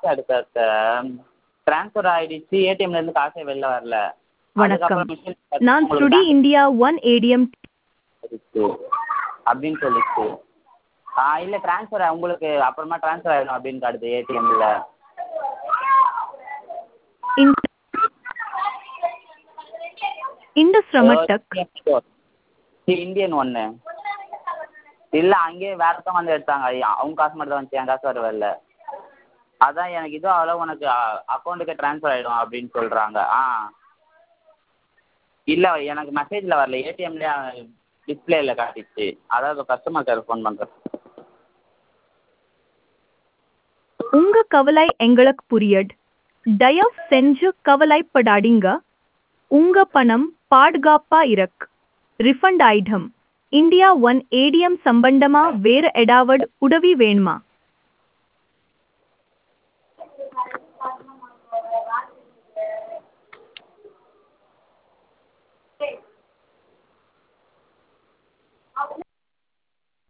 காசு எடுத்தத ட்ரான்ஸ்ஃபர் ஆயிடுச்சு ஏடிஎம்லேருந்து காசே வெளில வரல வணக்கம் அதுக்கப்புறம் message நான் உங்களுக்கு ஸ்டுடி இந்தியா ஒன் ஏடிஎம் சொல்லிச்சு அப்படின்னு சொல்லிச்சு ஆ இல்லை ட்ரான்ஸ்ஃபர் உங்களுக்கு அப்புறமா ட்ரான்ஸ்ஃபர் ஆகிடும் அப்படின்னு காட்டுது ஏடிஎம்மில் இந்த இந்த ஸ்ரமட்டக் இந்தியன் ஒன்று இல்லை அங்கேயே வேற ஒருத்தவங்க வந்து எடுத்தாங்க ஐயா, அவங்க காசு மட்டும் தான் வந்துச்சு என் காசு வரவே அதான் எனக்கு இதுவும் ஆகல உனக்கு அக்கௌண்ட்டுக்கு ட்ரான்ஸ்ஃபர் ஆகிடும் அப்படின்னு சொல்கிறாங்க ஆ இல்லை எனக்கு மெசேஜில் வரல ஏடிஎம்லேயே டிஸ்பிளேயில் காட்டிச்சு அதான் இப்போ கஸ்டமர் கேர் ஃபோன் பண்ணுறேன் உங்க கவலை எங்களுக்கு புரியட் தயவு செஞ்சு கவலைப்படாதீங்க உங்க பணம் பாதுகாப்பா இருக்கு ரிஃபண்ட் ஆயிடும் இந்தியா ஒன் ஏடிஎம் சம்பந்தமா வேற ஏதாவது உதவி வேணுமா